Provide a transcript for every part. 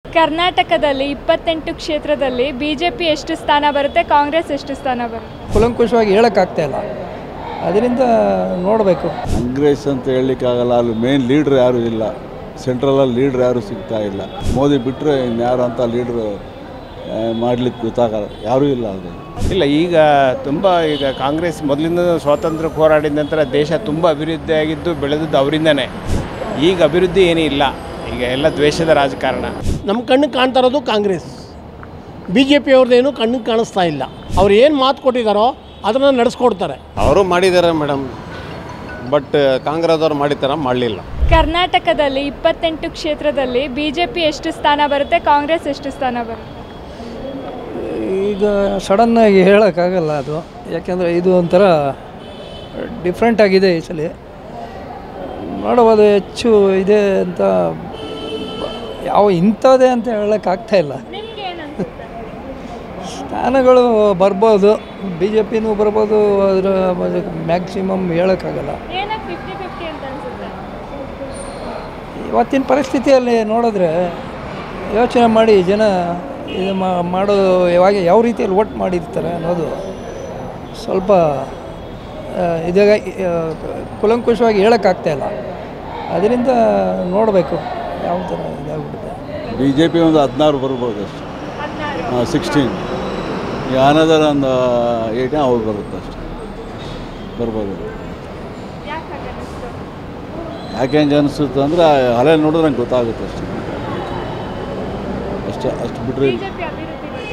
ಕರ್ನಾಟಕದಲ್ಲಿ ಇಪ್ಪತ್ತೆಂಟು ಕ್ಷೇತ್ರದಲ್ಲಿ ಬಿಜೆಪಿ ಎಷ್ಟು ಸ್ಥಾನ ಬರುತ್ತೆ ಕಾಂಗ್ರೆಸ್ ಎಷ್ಟು ಸ್ಥಾನ ಬರುತ್ತೆ ಕುಲಂಕುಷವಾಗಿ ಹೇಳೋಕ್ಕಾಗ್ತಾ ಇಲ್ಲ ಅದರಿಂದ ನೋಡಬೇಕು ಕಾಂಗ್ರೆಸ್ ಅಂತ ಹೇಳಲಿಕ್ಕಾಗಲ್ಲ ಅಲ್ಲಿ ಮೇನ್ ಲೀಡ್ರ್ ಯಾರೂ ಇಲ್ಲ ಸೆಂಟ್ರಲಲ್ಲಿ ಲೀಡ್ರ್ ಯಾರೂ ಸಿಗ್ತಾ ಇಲ್ಲ ಮೋದಿ ಬಿಟ್ಟರೆ ಇನ್ಯಾರು ಅಂತ ಲೀಡ್ರು ಮಾಡಲಿಕ್ಕೆ ಗೊತ್ತಾಗಲ್ಲ ಯಾರೂ ಇಲ್ಲ ಅದು ಇಲ್ಲ ಈಗ ತುಂಬ ಈಗ ಕಾಂಗ್ರೆಸ್ ಮೊದಲಿಂದ ಸ್ವಾತಂತ್ರ್ಯ ಹೋರಾಡಿದ ನಂತರ ದೇಶ ತುಂಬ ಅಭಿವೃದ್ಧಿ ಆಗಿದ್ದು ಬೆಳೆದದ್ದು ಅವರಿಂದನೇ ಈಗ ಅಭಿವೃದ್ಧಿ ಏನೂ ಇಲ್ಲ ಈಗ ಎಲ್ಲ ದ್ವೇಷದ ರಾಜಕಾರಣ ನಮ್ಮ ಕಣ್ಣಿಗೆ ಕಾಣ್ತಾ ಇರೋದು ಕಾಂಗ್ರೆಸ್ ಬಿ ಜೆ ಪಿಯವ್ರದ್ದೇನು ಕಣ್ಣಿಗೆ ಕಾಣಿಸ್ತಾ ಇಲ್ಲ ಅವ್ರು ಏನು ಮಾತು ಕೊಟ್ಟಿದ್ದಾರೋ ಅದನ್ನು ನಡೆಸ್ಕೊಡ್ತಾರೆ ಅವರು ಮಾಡಿದ್ದಾರೆ ಮೇಡಮ್ ಬಟ್ ಕಾಂಗ್ರೆಸ್ದವ್ರು ಮಾಡಿದ್ದಾರ ಮಾಡಲಿಲ್ಲ ಕರ್ನಾಟಕದಲ್ಲಿ ಇಪ್ಪತ್ತೆಂಟು ಕ್ಷೇತ್ರದಲ್ಲಿ ಬಿಜೆಪಿ ಎಷ್ಟು ಸ್ಥಾನ ಬರುತ್ತೆ ಕಾಂಗ್ರೆಸ್ ಎಷ್ಟು ಸ್ಥಾನ ಬರುತ್ತೆ ಈಗ ಸಡನ್ನಾಗಿ ಹೇಳೋಕ್ಕಾಗಲ್ಲ ಅದು ಯಾಕೆಂದರೆ ಇದು ಒಂಥರ ಡಿಫ್ರೆಂಟ್ ಆಗಿದೆ ಈ ಸಲ ನೋಡಬಹುದು ಹೆಚ್ಚು ಇದೆ ಅಂತ ಯಾವ ಇಂಥದ್ದೇ ಅಂತ ಹೇಳೋಕ್ಕಾಗ್ತಾ ಇಲ್ಲ ನಿಮ್ಗೆ ಏನನ್ಸುತ್ತೆ ಸ್ಥಾನಗಳು ಬರ್ಬೋದು ಬಿ ಜೆ ಪಿನೂ ಬರ್ಬೋದು ಅದರ ಮ್ಯಾಕ್ಸಿಮಮ್ ಹೇಳೋಕ್ಕಾಗಲ್ಲ ಏನಕ್ಕೆ ಫಿಫ್ಟಿ ಫಿಫ್ಟಿ ಅಂತ ಅನ್ಸುತ್ತೆ ಇವತ್ತಿನ ಪರಿಸ್ಥಿತಿಯಲ್ಲಿ ನೋಡಿದ್ರೆ ಯೋಚನೆ ಮಾಡಿ ಜನ ಇದು ಮಾ- ಮಾಡೋ ಯಾವಾಗ ಯಾವ ರೀತಿಯಲ್ಲಿ ಓಟ್ ಮಾಡಿರ್ತಾರೆ ಅನ್ನೋದು ಸ್ವಲ್ಪ ಆ, ಇದಾಗ ಆ, ಕುಲಂಕುಷವಾಗಿ ಹೇಳೋಕ್ಕಾಗ್ತಾ ಇಲ್ಲ ಅದರಿಂದ ನೋಡಬೇಕು ಯಾವ ಥರ ಇದಾಗ್ಬಿಡುತ್ತೆ ಬಿ ಜೆ ಪಿ ಒಂದು ಹದಿನಾರು ಬರ್ಬೋದು ಅಷ್ಟೇ ಹದಿನಾರು ಸಿಕ್ಸ್ಟೀನ್ ಈ ಅನದರ್ ಒಂದು ಏಯ್ಟೀನ್ ಅವ್ರು ಬರುತ್ತೆ ಅಷ್ಟೇ ಬರ್ಬೋದು ಯಾಕೆ ಹಾಗೆ ಅನಿಸ್ತು ಯಾಕೆ ಹೆಂಗೆ ಅನಿಸುತ್ತೆ ಅಂದರೆ ಅಲೆ ನೋಡಿದ್ರೆ ನಂಗೆ ಗೊತ್ತಾಗುತ್ತೆ ಅಷ್ಟೇ ಅಷ್ಟೇ ಅಷ್ಟು ಬಿಟ್ಟರೆ ಬಿಜೆಪಿ ಅಭಿವೃದ್ಧಿ ಬಗ್ಗೆ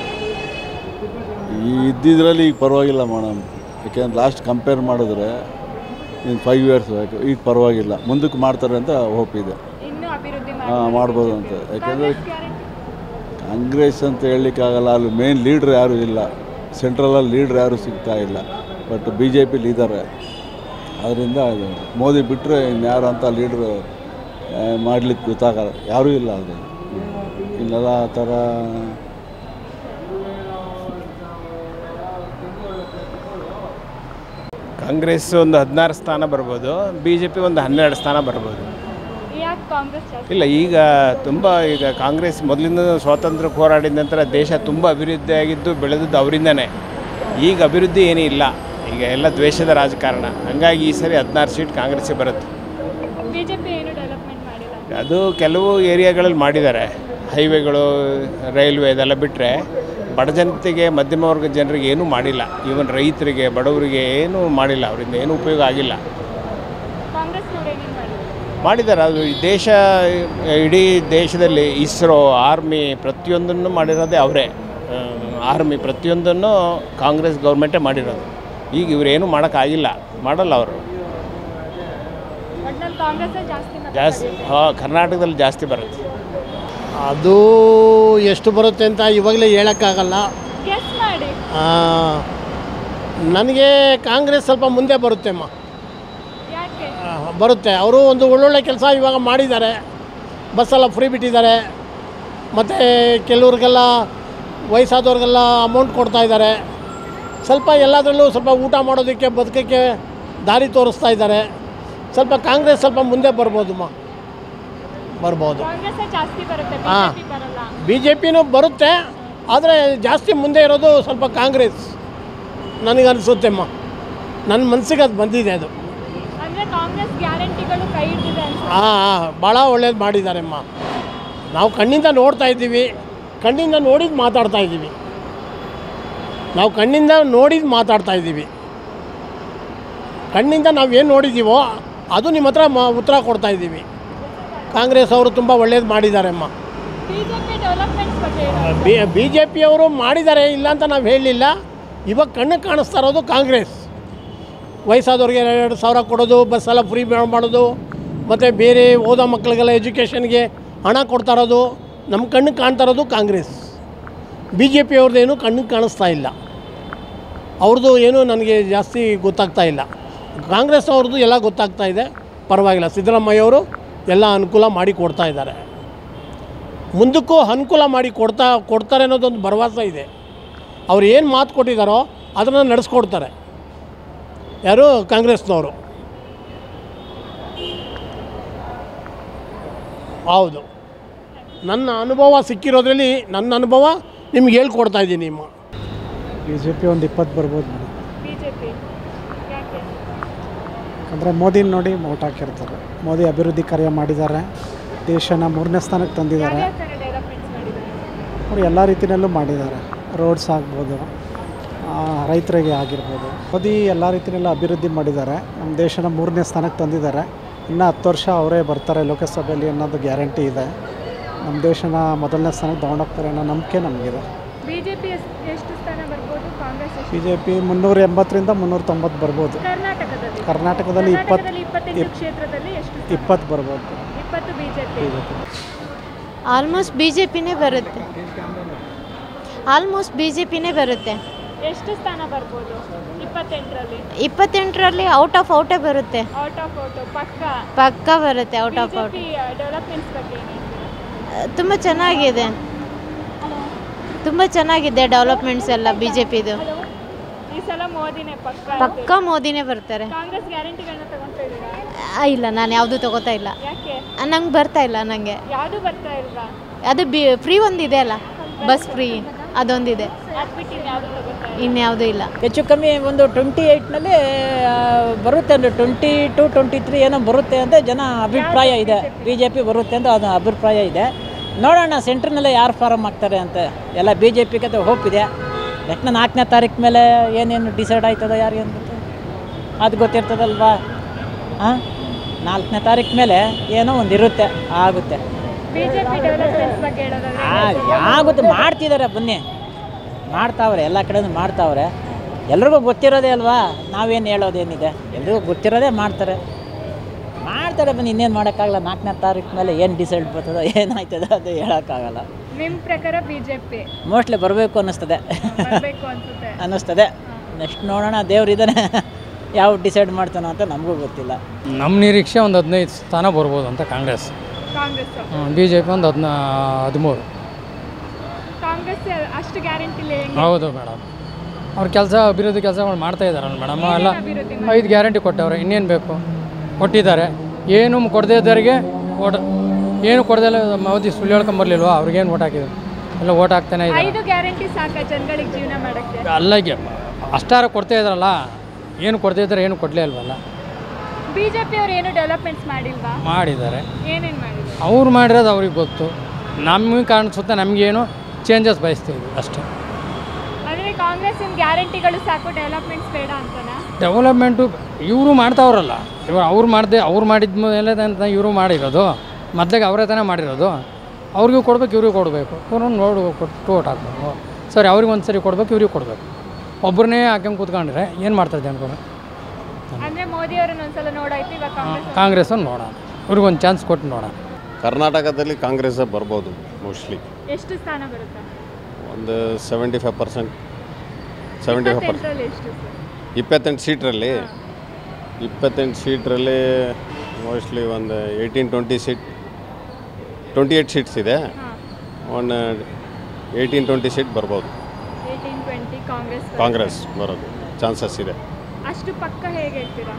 ಈ ಇದ್ದಿದ್ರಲ್ಲಿ ಈಗ ಪರವಾಗಿಲ್ಲ ಮೇಡಮ್ ಯಾಕೆಂದ್ರೆ ಲಾಸ್ಟ್ ಕಂಪೇರ್ ಮಾಡಿದ್ರೆ ಇನ್ನು ಫೈವ್ ಇಯರ್ಸ್ ಈಗ ಪರವಾಗಿಲ್ಲ ಮುಂದಕ್ಕೆ ಮಾಡ್ತಾರೆ ಅಂತ ಹೋಪ್ ಇದೆ ಇನ್ನೂ ಅಭಿವೃದ್ಧಿ ಹಾಂ ಮಾಡ್ಬೋದು ಅಂತ ಯಾಕೆಂದರೆ ಕಾಂಗ್ರೆಸ್ ಗ್ಯಾರಂಟಿ ಕಾಂಗ್ರೆಸ್ ಅಂತ ಹೇಳಲಿಕ್ಕಾಗಲ್ಲ ಅಲ್ಲಿ ಮೇನ್ ಲೀಡ್ರ್ ಯಾರೂ ಇಲ್ಲ ಸೆಂಟ್ರಲಲ್ಲಿ ಲೀಡ್ರ್ ಯಾರೂ ಸಿಗ್ತಾ ಇಲ್ಲ ಬಟ್ ಬಿ ಜೆ ಪಿಲಿ ಇದ್ದಾರೆ ಅದರಿಂದ ಇದು ಮೋದಿ ಬಿಟ್ಟರೆ ಇನ್ಯಾರು ಅಂತ ಲೀಡ್ರು ಮಾಡಲಿಕ್ಕೆ ಗೊತ್ತಾಗಲ್ಲ ಯಾರೂ ಇಲ್ಲ ಅದು ಇಲ್ಲೆಲ್ಲ ಆ ಥರ ಕಾಂಗ್ರೆಸ್ ಒಂದು ಹದಿನಾರು ಸ್ಥಾನ ಬರ್ಬೋದು ಬಿ ಜೆ ಪಿ ಒಂದು ಹನ್ನೆರಡು ಸ್ಥಾನ ಬರ್ಬೋದು ಯಾಕೆ ಕಾಂಗ್ರೆಸ್ ಜಾಸ್ತಿ ಇಲ್ಲ ಈಗ ತುಂಬ ಈಗ ಕಾಂಗ್ರೆಸ್ ಮೊದಲಿಂದ ಸ್ವಾತಂತ್ರ್ಯ ಹೋರಾಡಿದ ನಂತರ ದೇಶ ತುಂಬ ಅಭಿವೃದ್ಧಿ ಆಗಿದ್ದು ಬೆಳೆದದ್ದು ಅವರಿಂದನೇ ಈಗ ಅಭಿವೃದ್ಧಿ ಏನೂ ಇಲ್ಲ ಈಗ ಎಲ್ಲ ದ್ವೇಷದ ರಾಜಕಾರಣ ಹಾಗಾಗಿ ಈ ಸರಿ ಹದಿನಾರು ಸೀಟ್ ಕಾಂಗ್ರೆಸ್ಸಿಗೆ ಬರುತ್ತೆ ಬಿಜೆಪಿ ಏನು ಡೆವಲಪ್ಮೆಂಟ್ ಮಾಡಿಲ್ಲ ಅದು ಕೆಲವು ಏರಿಯಾಗಳಲ್ಲಿ ಮಾಡಿದ್ದಾರೆ ಹೈವೇಗಳು ರೈಲ್ವೆ ಇದೆಲ್ಲ ಬಿಟ್ಟರೆ ಬಡ ಜನತೆಗೆ ಮಧ್ಯಮ ವರ್ಗದ ಜನರಿಗೆ ಏನೂ ಮಾಡಿಲ್ಲ ಈವನ್ ರೈತರಿಗೆ ಬಡವರಿಗೆ ಏನೂ ಮಾಡಿಲ್ಲ ಅವರಿಂದ ಏನೂ ಉಪಯೋಗ ಆಗಿಲ್ಲ ಕಾಂಗ್ರೆಸ್ನವ್ರು ಏನೇನು ಮಾಡಿದ್ರು ಮಾಡಿದ್ದಾರೆ ಅದು ಈ ದೇಶ ಇಡೀ ದೇಶದಲ್ಲಿ ಇಸ್ರೋ ಆರ್ಮಿ ಪ್ರತಿಯೊಂದನ್ನು ಮಾಡಿರೋದೇ ಅವರೇ ಆರ್ಮಿ ಪ್ರತಿಯೊಂದನ್ನು ಕಾಂಗ್ರೆಸ್ ಗೌರ್ಮೆಂಟೇ ಮಾಡಿರೋದು ಈಗ ಇವರೇನು ಮಾಡೋಕ್ಕಾಗಿಲ್ಲ ಮಾಡಲ್ಲ ಅವರು ಒಟ್ನಲ್ಲಿ ಕಾಂಗ್ರೆಸ್ಸೇ ಜಾಸ್ತಿ ಮತ ಜಾಸ್ತಿ ಹಾಂ ಕರ್ನಾಟಕದಲ್ಲಿ ಜಾಸ್ತಿ ಬರುತ್ತೆ ಅದು ಎಷ್ಟು ಬರುತ್ತೆ ಅಂತ ಇವಾಗಲೇ ಹೇಳೋಕ್ಕಾಗಲ್ಲ ಗೆಸ್ ಮಾಡಿ ಆ, ನನಗೆ ಕಾಂಗ್ರೆಸ್ ಸ್ವಲ್ಪ ಮುಂದೆ ಬರುತ್ತೆಮ್ಮ ಯಾಕೆ ಆ, ಬರುತ್ತೆ ಅವರು ಒಂದು ಒಳ್ಳೊಳ್ಳೆ ಕೆಲಸ ಇವಾಗ ಮಾಡಿದ್ದಾರೆ ಬಸ್ಸೆಲ್ಲ ಫ್ರೀ ಬಿಟ್ಟಿದ್ದಾರೆ ಮತ್ತು ಕೆಲವ್ರಿಗೆಲ್ಲ ವಯಸ್ಸಾದವ್ರಿಗೆಲ್ಲ ಅಮೌಂಟ್ ಕೊಡ್ತಾ ಇದ್ದಾರೆ ಸ್ವಲ್ಪ ಎಲ್ಲದರಲ್ಲೂ ಸ್ವಲ್ಪ ಊಟ ಮಾಡೋದಕ್ಕೆ ಬದುಕೋಕ್ಕೆ ದಾರಿ ತೋರಿಸ್ತಾ ಇದ್ದಾರೆ ಸ್ವಲ್ಪ ಕಾಂಗ್ರೆಸ್ ಸ್ವಲ್ಪ ಮುಂದೆ ಬರ್ಬೋದಮ್ಮ ಬರ್ಬೋದು ಕಾಂಗ್ರೆಸ್ಸೇ ಜಾಸ್ತಿ ಬರುತ್ತೆ ಹಾ. ಬಿಜೆಪಿ ಬರಲ್ಲ ಬಿ ಜೆ ಪಿನೂ ಬರುತ್ತೆ ಆದರೆ ಜಾಸ್ತಿ ಮುಂದೆ ಇರೋದು ಸ್ವಲ್ಪ ಕಾಂಗ್ರೆಸ್ ನನಗನ್ಸುತ್ತೆಮ್ಮ ನನ್ನ ಮನಸ್ಸಿಗೆ ಅದು ಬಂದಿದೆ ಅದು ಅಂದ್ರೆ ಕಾಂಗ್ರೆಸ್ ಗ್ಯಾರಂಟಿಗಳು ಕೈ ಹಿಡಿದಿದೆ ಅನ್ಸುತ್ತೆ ಹಾಂ ಹಾಂ ಭಾಳ ಒಳ್ಳೇದು ಮಾಡಿದ್ದಾರಮ್ಮ ನಾವು ಕಣ್ಣಿಂದ ನೋಡ್ತಾ ಇದ್ದೀವಿ ಕಣ್ಣಿಂದ ನೋಡಿದ್ದು ಮಾತಾಡ್ತಾ ಇದ್ದೀವಿ ನಾವು ಕಣ್ಣಿಂದ ನೋಡಿದ್ದು ಮಾತಾಡ್ತಾ ಇದ್ದೀವಿ ಕಣ್ಣಿಂದ ನಾವು ಏನು ನೋಡಿದ್ದೀವೋ ಅದು ನಿಮ್ಮ ಹತ್ರ ಮ ಉತ್ತರ ಕೊಡ್ತಾ ಇದ್ದೀವಿ ಕಾಂಗ್ರೆಸ್ ಅವರು ತುಂಬ ಒಳ್ಳೇದು ಮಾಡಿದ್ದಾರಮ್ಮ ಬಿಜೆಪಿ ಡೆವಲಪ್ಮೆಂಟ್ಸ್ ಬಗ್ಗೆ ಏನು? ಬಿ ಬಿ ಜೆ ಪಿಯವರು ಮಾಡಿದ್ದಾರೆ ಇಲ್ಲ ಅಂತ ನಾವು ಹೇಳಲಿಲ್ಲ ಇವಾಗ ಕಣ್ಣಿಗೆ ಕಾಣಿಸ್ತಾ ಇರೋದು ಕಾಂಗ್ರೆಸ್ ವಯಸ್ಸಾದವ್ರಿಗೆ ಎರಡು ಸಾವಿರ ಕೊಡೋದು ಬಸ್ಸೆಲ್ಲ ಫ್ರೀ ಮಾಡೋದು ಮತ್ತು ಬೇರೆ ಓದೋ ಮಕ್ಕಳಿಗೆಲ್ಲ ಎಜುಕೇಷನ್ಗೆ ಹಣ ಕೊಡ್ತಾ ಇರೋದು ನಮ್ಮ ಕಣ್ಣಿಗೆ ಕಾಣ್ತಾ ಇರೋದು ಕಾಂಗ್ರೆಸ್ ಬಿ ಜೆ ಪಿಯವ್ರದ್ದೇನು ಕಣ್ಣಿಗೆ ಕಾಣಿಸ್ತಾ ಇಲ್ಲ ಅವ್ರದ್ದು ಏನು ನನಗೆ ಜಾಸ್ತಿ ಗೊತ್ತಾಗ್ತಾ ಇಲ್ಲ ಕಾಂಗ್ರೆಸ್ ಅವ್ರದ್ದು ಎಲ್ಲ ಗೊತ್ತಾಗ್ತಾ ಇದೆ ಪರವಾಗಿಲ್ಲ ಸಿದ್ದರಾಮಯ್ಯವರು ಎಲ್ಲ ಅನುಕೂಲ ಮಾಡಿ ಕೊಡ್ತಾ ಇದ್ದಾರೆ ಮುಂದಕ್ಕೂ ಅನುಕೂಲ ಮಾಡಿ ಕೊಡ್ತಾ ಕೊಡ್ತಾರೆ ಅನ್ನೋದೊಂದು ಭರವಸೆ ಇದೆ ಅವ್ರು ಏನು ಮಾತು ಕೊಟ್ಟಿದ್ದಾರೋ ಅದನ್ನು ನಡೆಸ್ಕೊಡ್ತಾರೆ ಯಾರು ಕಾಂಗ್ರೆಸ್ನವರು ಹೌದು ನನ್ನ ಅನುಭವ ಸಿಕ್ಕಿರೋದ್ರಲ್ಲಿ ನನ್ನ ಅನುಭವ ನಿಮ್ಗೆ ಹೇಳ್ಕೊಡ್ತಾ ಇದ್ದೀನಿ ನಿಮ್ಮ ಬಿ ಜೆ ಪಿ ಒಂದು ಇಪ್ಪತ್ತು ಬರ್ಬೋದು ಮೇಡಮ್ ಬಿ ಜೆ ಪಿ ಯಾಕೆ ಯಾಕಂದರೆ ಮೋದಿನ ನೋಡಿ ಓಟ್ ಹಾಕಿರ್ತಾರೆ ಮೋದಿ ಅಭಿವೃದ್ಧಿ ಕಾರ್ಯ ಮಾಡಿದ್ದಾರೆ ದೇಶನ ಮೂರನೇ ಸ್ಥಾನಕ್ಕೆ ತಂದಿದ್ದಾರೆ ಯಾವ್ಯಾವ ಥರ ಡೆವಲಪ್ಮೆಂಟ್ಸ್ ಮಾಡಿದ್ದಾರೆ ಅವರು ಎಲ್ಲ ರೀತಿಯಲ್ಲೂ ಮಾಡಿದ್ದಾರೆ ರೋಡ್ಸ್ ಆಗ್ಬೋದು ಆ, ರೈತರಿಗೆ ಆಗಿರ್ಬೋದು ಮೋದಿ ಎಲ್ಲ ರೀತಿಯಲ್ಲೂ ಅಭಿವೃದ್ಧಿ ಮಾಡಿದ್ದಾರೆ ನಮ್ಮ ದೇಶನ ಮೂರನೇ ಸ್ಥಾನಕ್ಕೆ ತಂದಿದ್ದಾರೆ ಇನ್ನು ಹತ್ತು ವರ್ಷ ಅವರೇ ಬರ್ತಾರೆ ಲೋಕಸಭೆಯಲ್ಲಿ ಅನ್ನೋದು ಗ್ಯಾರಂಟಿ ಇದೆ ನಮ್ಮ ದೇಶನ ಮೊದಲನೇ ಸ್ಥಾನಕ್ಕೆ ತೊಗೊಂಡೋಗ್ತಾರೆ ಅನ್ನೋ ನಂಬಿಕೆ ನಮಗಿದೆ ಬಿ ಜೆ ಪಿ ಎಷ್ಟು ಸ್ಥಾನ ಬರ್ಬೋದು ಕಾಂಗ್ರೆಸ್ ಎಷ್ಟು ಬಿ ಜೆ ಪಿ ಮುನ್ನೂರ ಎಂಬತ್ತರಿಂದ ಮುನ್ನೂರ ತೊಂಬತ್ತು ಬರ್ಬೋದು ಕರ್ನಾಟಕದಲ್ಲಿ ಕರ್ನಾಟಕದಲ್ಲಿ ಇಪ್ಪತ್ತು ಕರ್ನಾಟಕದಲ್ಲಿ ಇಪ್ಪತ್ತೆಂಟು ಕ್ಷೇತ್ರದಲ್ಲಿ ಎಷ್ಟು ಸ್ಥಾನ? ಇಪ್ಪತ್ತು ಬರ್ಬೋದು ಇಪ್ಪತ್ತು B J P almost B J ಪಿನೇ ಬರುತ್ತೆ ಆಲ್ಮೋಸ್ಟ್ ಬಿ ಜೆ ಪಿನೇ ಬರುತ್ತೆ ಎಷ್ಟು ಸ್ಥಾನ ಬರ್ಬೋದು ಇಪ್ಪತ್ತೆಂಟರಲ್ಲಿ ಇಪ್ಪತ್ತೆಂಟರಲ್ಲಿ ಔಟ್ ಆಫ್ ಔಟೇ ಬರುತ್ತೆ ಔಟ್ ಆಫ್ ಔಟ್ ಪಕ್ಕ ಪಕ್ಕ ಬರುತ್ತೆ out of out BJP developments ಬಗ್ಗೆ ಏನು ಹೇಳ್ತೀರಾ? ತುಂಬ ಚೆನ್ನಾಗಿದೆ ತುಂಬ ಚೆನ್ನಾಗಿದೆ ಡೆವಲಪ್ಮೆಂಟ್ಸ್ ಎಲ್ಲ ಬಿ ಜೆ ಪಿದು ಈ ಸಲ ಮೋದಿನೇ ಪಕ್ಕ ಪಕ್ಕ ಮೋದಿನೇ ಬರ್ತಾರೆ ಕಾಂಗ್ರೆಸ್ ಗ್ಯಾರಂಟಿಗಳನ್ನ ತಗೊಂತಾ ಇದ್ದೀರಾ ಆ, ಇಲ್ಲ ನಾನು ಯಾವುದು ತಗೋತಾ ಇಲ್ಲ ಯಾಕೆ ನಂಗೆ ಬರ್ತಾ ಇಲ್ಲ ನನಗೆ ಯಾವುದು ಬರ್ತಾ ಇಲ್ವಾ ಅದು ಬಿ ಫ್ರೀ ಒಂದಿದೆ ಅಲ್ಲ ಬಸ್ ಫ್ರೀ ಅದೊಂದಿದೆ ಅದು ಬಿಟ್ಟು ಯಾವುದು ತಗೋತಾ ಇಲ್ಲ ಇನ್ಯಾವುದೂ ಇಲ್ಲ ಹೆಚ್ಚು ಕಮ್ಮಿ ಒಂದು ಟ್ವೆಂಟಿ ಏಯ್ಟ್ನಲ್ಲಿ ಬರುತ್ತೆ ಅಂದರೆ ಟ್ವೆಂಟಿ ಟು ಟ್ವೆಂಟಿ ತ್ರೀ ಏನೋ ಬರುತ್ತೆ ಅಂತ ಜನ ಅಭಿಪ್ರಾಯ ಇದೆ ಬಿ ಜೆ ಪಿ ಬರುತ್ತೆ ಅಂತ ಅದು ಅಭಿಪ್ರಾಯ ಇದೆ ನೋಡೋಣ ಸೆಂಟ್ರ್ನಲ್ಲೇ ಯಾರು ಫಾರಮ್ ಆಗ್ತಾರೆ ಅಂತ ಎಲ್ಲ ಬಿ ಜೆ ಪಿಗೆ ಹೋಪ್ ಇದೆ ಯಾಕೆ ನಾಲ್ಕನೇ ತಾರೀಕು ಮೇಲೆ ಏನೇನು ಡಿಸೈಡ್ ಆಯ್ತದ ಯಾರಿಗೆ ಅಂತ ಅದು ಗೊತ್ತಿರ್ತದಲ್ವಾ ಹಾಂ ನಾಲ್ಕನೇ ತಾರೀಕು ಮೇಲೆ ಏನೋ ಒಂದು ಇರುತ್ತೆ ಆಗುತ್ತೆ ಬಿಜೆಪಿ ಡೆವಲಪ್ಮೆಂಟ್ಸ್ ಬಗ್ಗೆ ಹೇಳೋದಾದ್ರೆ ಆ- ಆಗುತ್ತೆ ಮಾಡ್ತಿದ್ದಾರೆ ಬನ್ನಿ ಮಾಡ್ತಾವ್ರೆ ಎಲ್ಲ ಕಡೆನೂ ಮಾಡ್ತಾವ್ರೆ ಎಲ್ರಿಗೂ ಗೊತ್ತಿರೋದೇ ಅಲ್ವಾ ನಾವೇನು ಹೇಳೋದೇನಿದೆ ಎಲ್ರಿಗೂ ಗೊತ್ತಿರೋದೇ ಮಾಡ್ತಾರೆ ಮಾಡ್ತಾರೆ ಬನ್ನಿ ಇನ್ನೇನು ಮಾಡೋಕ್ಕಾಗಲ್ಲ ನಾಲ್ಕನೇ ತಾರೀಕು ಮೇಲೆ ಏನು ಡಿಸೈಡ್ ಬರ್ತದೋ ಏನಾಯ್ತದೋ ಅದು ಹೇಳೋಕ್ಕಾಗಲ್ಲ ನಿಮ್ಮ ಪ್ರಕಾರ ಬಿಜೆಪಿ ಮೋಸ್ಟ್ಲಿ ಬರಬೇಕು ಅನ್ನಿಸ್ತದೆ ಬರಬೇಕು ಅನ್ಸುತ್ತೆ ಅನ್ನಿಸ್ತದೆ ನೆಕ್ಸ್ಟ್ ನೋಡೋಣ ದೇವ್ರಿದ್ದಾನೆ ಯಾವ ಡಿಸೈಡ್ ಮಾಡ್ತಾನೋ ಅಂತ ನಮಗೂ ಗೊತ್ತಿಲ್ಲ ನಮ್ಮ ನಿರೀಕ್ಷೆ ಒಂದು ಹದಿನೈದು ಸ್ಥಾನ ಬರ್ಬೋದು ಅಂತ Congress Congress B J P ಒಂದು ಹದಿನ ಹದಿಮೂರು ಕಾಂಗ್ರೆಸ್ ಅಷ್ಟು ಗ್ಯಾರಂಟಿ ಇಲ್ಲ ಹೆಂಗೆ ಹೌದು ಮೇಡಮ್ ಅವ್ರ ಕೆಲಸ ಅಭಿವೃದ್ಧಿ ಕೆಲಸಗಳು ಮಾಡ್ತಾ ಇದ್ದಾರಲ್ಲ ಮೇಡಮ್ ಎಲ್ಲ ಅಭಿವೃದ್ಧಿ ಐದು ಗ್ಯಾರಂಟಿ ಕೊಟ್ಟವ್ರೆ ಇನ್ನೇನು ಬೇಕು ಕೊಟ್ಟಿದ್ದಾರೆ ಏನು ಕೊಡದೇ ಇದ್ದವರಿಗೆ ಓಟ್ ಏನು ಕೊಡದೇ ಮೋದಿ ಸುಳ್ಳು ಹೇಳ್ಕೊಂಬರ್ಲಿಲ್ವಾ ಅವ್ರಿಗೇನು ಓಟ್ ಹಾಕಿದ್ರು ಎಲ್ಲ ಓಟ್ ಹಾಕ್ತಾನೆ ಇದ್ದಾರೆ ಐದು ಗ್ಯಾರಂಟಿ ಸಾಕ ಜನಗಳಿಗೆ ಜೀವನ ಮಾಡಕ್ಕೆ ಅಲ್ಲಿಗೆ ಅಷ್ಟಾರ ಕೊಡ್ತಾ ಇದ್ದಾರಲ್ಲ ಏನು ಕೊಡ್ತಾ ಇದ್ದಾರೆ ಏನು ಕೊಡಲೇ ಇಲ್ವಲ್ಲ ಬಿಜೆಪಿ ಅವ್ರು ಏನು ಡೆವಲಪ್ಮೆಂಟ್ಸ್ ಮಾಡಿಲ್ವಾ ಮಾಡಿದ್ದಾರೆ ಏನೇನು ಮಾಡಿದ್ರು ಅವ್ರು ಮಾಡಿರೋದು ಅವ್ರಿಗೆ ಗೊತ್ತು ನಮಗೆ ಕಾಣಿಸುತ್ತೆ ನಮಗೇನು ಚೇಂಜಸ್ ಬಯಸ್ತೀವಿ ಅಷ್ಟೇ ಅಂದರೆ ಕಾಂಗ್ರೆಸ್ಸಿನ ಗ್ಯಾರಂಟಿಗಳು ಸಾಕು ಡೆವಲಪ್ಮೆಂಟ್ಸ್ ಬೇಡ ಅಂತನಾ ಡೆವಲಪ್ಮೆಂಟು ಇವರು ಮಾಡ್ತಾವ್ರಲ್ಲ ಇವಾಗ ಅವ್ರು ಮಾಡಿದೆ ಅವ್ರು ಮಾಡಿದ ಮೇಲೆ ತಾನೇ ಇವರು ಮಾಡಿರೋದು ಮೊದಲಿಗೆ ಅವರೇ ತಾನೇ ಮಾಡಿರೋದು ಅವ್ರಿಗೂ ಕೊಡ್ಬೇಕು ಇವ್ರಿಗೂ ಕೊಡಬೇಕು ಇವ್ರನ್ನ ನೋಡಿ ಕೊಟ್ಟು ಓಟ್ ಹಾಕ್ಬೇಕು ಸರಿ ಅವ್ರಿಗೆ ಒಂದು ಸರಿ ಕೊಡ್ಬೇಕು ಇವ್ರಿಗೆ ಕೊಡಬೇಕು ಒಬ್ಬರನ್ನೇ ಹಾಕ್ಯಂಗೆ ಕೂತ್ಕೊಂಡ್ರೆ ಏನು ಮಾಡ್ತಾರೆ ಜನಗಳು ಅಂದರೆ ಮೋದಿ ಅವ್ರನ್ನ ಒಂದ್ಸಲ ನೋಡಾಯ್ತು ಇವಾಗ ಕಾಂಗ್ರೆಸ್ ಕಾಂಗ್ರೆಸ್ಸನ್ನು ನೋಡೋಣ ಇವ್ರಿಗೊಂದು ಚಾನ್ಸ್ ಕೊಟ್ಟು ನೋಡೋಣ ಕರ್ನಾಟಕದಲ್ಲಿ ಕಾಂಗ್ರೆಸ್ಸೇ ಬರ್ಬೋದು ಮೋಸ್ಟ್ಲಿ ಎಷ್ಟು ಸ್ಥಾನ ಬರುತ್ತೆ ಒಂದು seventy five percent seventy five percent ಇಪ್ಪತ್ತೆಂಟರಲ್ಲಿ ಎಷ್ಟು ಸರ್ ಇಪ್ಪತ್ತೆಂಟು ಸೀಟ್ರಲ್ಲಿ ಇಪ್ಪತ್ತೆಂಟು ಸೀಟ್ರಲ್ಲಿ ಮೋಸ್ಟ್ಲಿ ಒಂದು eighteen twenty seat twenty eight seats ಇದೆ ಒಂದು ಏಯ್ಟೀನ್ ಟ್ವೆಂಟಿ ಸೀಟ್ ಬರ್ಬೋದು ಏಯ್ಟೀನ್ ಟ್ವೆಂಟಿ ಕಾಂಗ್ರೆಸ್ ಬರುತ್ತೆ. ಕಾಂಗ್ರೆಸ್ ಬರೋದು ಚಾನ್ಸಸ್ ಇದೆ ಅಷ್ಟು ಪಕ್ಕ ಹೇಗೆ ಹೇಳ್ತೀರಾ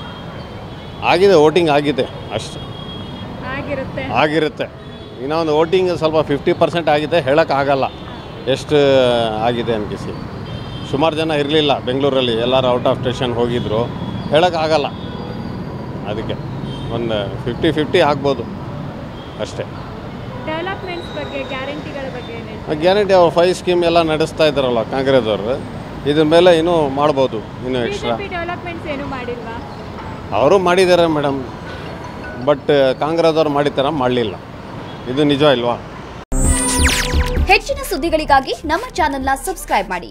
ಆಗಿದೆ ವೋಟಿಂಗ್ ಆಗಿದೆ ಅಷ್ಟು ಆಗಿರುತ್ತೆ ಆಗಿರುತ್ತೆ ಇನ್ನೂ ಒಂದು ವೋಟಿಂಗ್ ಸ್ವಲ್ಪ ಫಿಫ್ಟಿ ಪರ್ಸೆಂಟ್ ಆಗಿದೆ ಹೇಳೋಕ್ಕಾಗಲ್ಲ ಎಷ್ಟು ಆಗಿದೆ ಅನ್ಕಿಸಿ ಸುಮಾರು ಜನ ಇರಲಿಲ್ಲ ಬೆಂಗಳೂರಲ್ಲಿ ಎಲ್ಲರೂ ಔಟ್ ಆಫ್ ಸ್ಟೇಷನ್ ಹೋಗಿದ್ರು ಹೇಳೋಕ್ಕಾಗಲ್ಲ ಅದಕ್ಕೆ ಒಂದು ಫಿಫ್ಟಿ ಫಿಫ್ಟಿ ಆಗ್ಬೋದು ಅಷ್ಟೇ ಡೆವಲಪ್ಮೆಂಟ್ಸ್ ಬಗ್ಗೆ ಗ್ಯಾರಂಟಿಗಳ ಬಗ್ಗೆ ಏನು ಹೇಳ್ತೀರಾ ಗ್ಯಾರಂಟಿ ಅವ್ರು ಫೈವ್ ಸ್ಕೀಮ್ ಎಲ್ಲ ನಡೆಸ್ತಾ ಇದ್ದಾರಲ್ಲ ಕಾಂಗ್ರೆಸ್ದವರು ಇದ್ರ ಮೇಲೆ ಇನ್ನೂ ಮಾಡ್ಬೋದು ಇನ್ನೂ ಎಕ್ಸ್ಟ್ರಾ ಬಿಜೆಪಿ ಡೆವಲಪ್ಮೆಂಟ್ಸ್ ಏನು ಮಾಡಿಲ್ವಾ ಅವರು ಮಾಡಿದ್ದಾರೆ ಮೇಡಮ್ ಬಟ್ ಕಾಂಗ್ರೆಸ್ದವ್ರು ಮಾಡಿದ್ದಾರ ಮಾಡಲಿಲ್ಲ ಇದು ನಿಜ ಇಲ್ವಾ ಹೆಚ್ಚಿನ ಸುದ್ದಿಗಳಿಗಾಗಿ ನಮ್ಮ ಚಾನೆಲ್ನ ಸಬ್ಸ್ಕ್ರೈಬ್ ಮಾಡಿ